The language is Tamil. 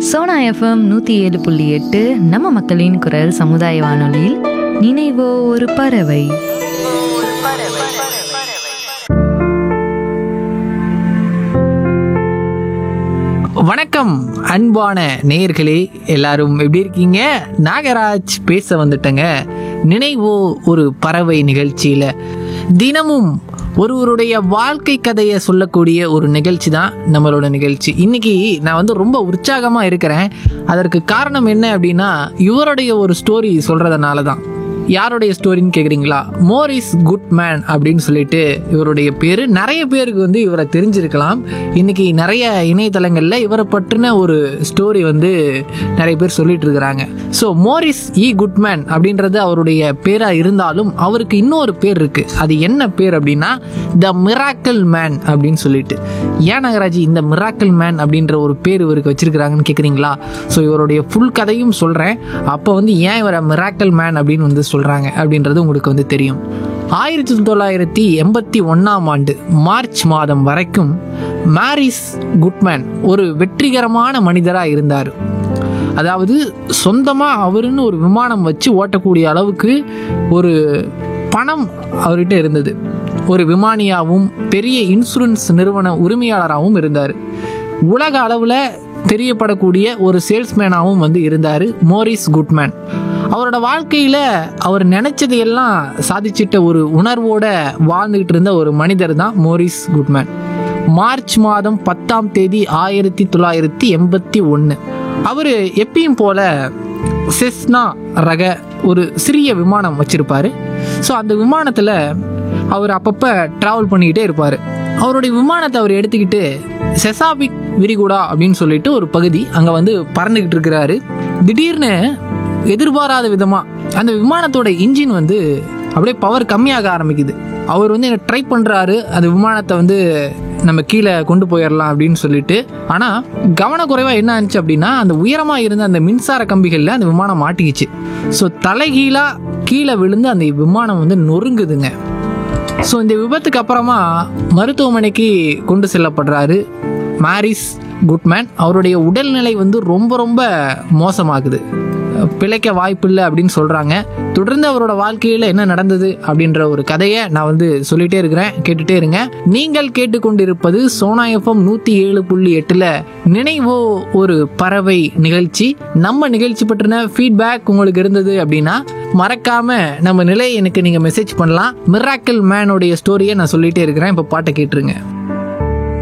சோனா எஃப்எம் நூற்றி ஏழு புள்ளி எட்டு நம்ம மக்களின் குரல் சமுதாய வானொலியில் நினைவோ ஒரு பறவை வணக்கம் அன்பான நேயர்களே எல்லாரும் எப்படி இருக்கீங்க நாகராஜ் பேச வந்துட்டேங்க நினைவோ ஒரு பறவை நிகழ்ச்சியில தினமும் ஒருவருடைய வாழ்க்கை கதையை சொல்லக்கூடிய ஒரு நிகழ்ச்சி தான் நம்மளோட நிகழ்ச்சி இன்னைக்கு நான் வந்து ரொம்ப உற்சாகமா இருக்கிறேன் அதற்கு காரணம் என்ன அப்படின்னா இவருடைய ஒரு ஸ்டோரி சொல்றதுனால தான் யாருடைய ஸ்டோரின்னு கேட்குறீங்களா மோரிஸ் குட்மேன் அப்படின்னு சொல்லிட்டு இவருடைய பேர் நிறைய பேருக்கு வந்து இவரை தெரிஞ்சிருக்கலாம் இன்னைக்கு நிறைய இணையதளங்களில் இவரை பற்றின ஒரு ஸ்டோரி வந்து நிறைய பேர் சொல்லிட்டு இருக்கிறாங்க ஸோ மோரிஸ் இ குட்மேன் அப்படின்றது அவருடைய பேராக இருந்தாலும் அவருக்கு இன்னொரு பேர் இருக்கு அது என்ன பேர் அப்படின்னா த மிராக்கிள் மேன் அப்படின்னு சொல்லிட்டு ஏன் நாகராஜ் இந்த மிராக்கிள் மேன் அப்படின்ற ஒரு பேர் இவருக்கு வச்சிருக்கிறாங்கன்னு கேட்குறீங்களா ஸோ இவருடைய ஃபுல் கதையும் சொல்கிறேன் அப்போ வந்து ஏன் இவரை மிராக்கிள் மேன் அப்படின்னு வந்து சொல்கிறாங்க அப்படின்றது உங்களுக்கு வந்து தெரியும் ஆயிரத்தி தொள்ளாயிரத்தி எண்பத்தி ஒன்றாம் ஆண்டு மார்ச் மாதம் வரைக்கும் மாரிஸ் குட்மேன் ஒரு வெற்றிகரமான மனிதராக இருந்தார் அதாவது சொந்தமாக அவருன்னு ஒரு விமானம் வச்சு ஓட்டக்கூடிய அளவுக்கு ஒரு பணம் அவர்கிட்ட இருந்தது ஒரு விமானியாகவும் பெரிய இன்சூரன்ஸ் நிறுவன உரிமையாளராகவும் இருந்தார் உலக அளவில் தெரியப்படக்கூடிய ஒரு சேல்ஸ்மேனாகவும் வந்து இருந்தார் மோரிஸ் குட்மேன் அவரோட வாழ்க்கையில் அவர் நினைச்சதையெல்லாம் சாதிச்சிட்ட ஒரு உணர்வோட வாழ்ந்துகிட்டு இருந்த ஒரு மனிதர் தான் மோரிஸ் குட்மேன் மார்ச் மாதம் பத்தாம் தேதி ஆயிரத்தி தொள்ளாயிரத்தி எண்பத்தி ஒன்று அவர் எப்பயும் போல செஸ்னா ரக ஒரு சிறிய விமானம் வச்சிருப்பாரு ஸோ அந்த விமானத்தில் அவர் அப்பப்போ ட்ராவல் பண்ணிக்கிட்டே இருப்பார் அவருடைய விமானத்தை அவர் எடுத்துக்கிட்டு செசாபிக் விரிகுடா அப்படின்னு சொல்லிட்டு ஒரு பகுதி அங்கே வந்து பறந்துக்கிட்டு இருக்கிறாரு திடீர்னு எதிர்பாராத விதமாக அந்த விமானத்தோட இன்ஜின் வந்து அப்படியே பவர் கம்மியாக ஆரம்பிக்குது அவர் வந்து என்ன ட்ரை பண்ணுறாரு அந்த விமானத்தை வந்து நம்ம கீழே கொண்டு போயிடலாம் அப்படின்னு சொல்லிட்டு ஆனால் கவனக்குறைவாக என்ன ஆச்சு அப்படின்னா அந்த உயரமாக இருந்த அந்த மின்சார கம்பிகளில் அந்த விமானம் மாட்டிக்கிச்சு ஸோ தலைகீழாக கீழே விழுந்து அந்த விமானம் வந்து நொறுங்குதுங்க ஸோ இந்த விபத்துக்கு அப்புறமா மருத்துவமனைக்கு கொண்டு செல்லப்படுறாரு மாரிஸ் குட்மேன் அவருடைய உடல்நிலை வந்து ரொம்ப ரொம்ப மோசமாகுது பிழைக்க வாய்ப்பில்லை அப்படின்னு சொல்கிறாங்க தொடர்ந்து அவரோட வாழ்க்கையில் என்ன நடந்தது அப்படின்ற ஒரு கதையை நான் வந்து சொல்லிட்டே இருக்கிறேன் கேட்டுட்டே இருங்க நீங்கள் கேட்டுக்கொண்டிருப்பது சோனா எஃப்எம் நூற்றி ஏழு புள்ளி எட்டில் நினைவோ ஒரு பறவை நிகழ்ச்சி நம்ம நிகழ்ச்சி பற்றின ஃபீட்பேக் உங்களுக்கு இருந்தது அப்படின்னா மறக்காம நம்ம நிலை எனக்கு நீங்கள் மெசேஜ் பண்ணலாம் மிராக்கிள் மேனுடைய ஸ்டோரியை நான் சொல்லிட்டே இருக்கிறேன் இப்போ பாட்டை கேட்டுருங்க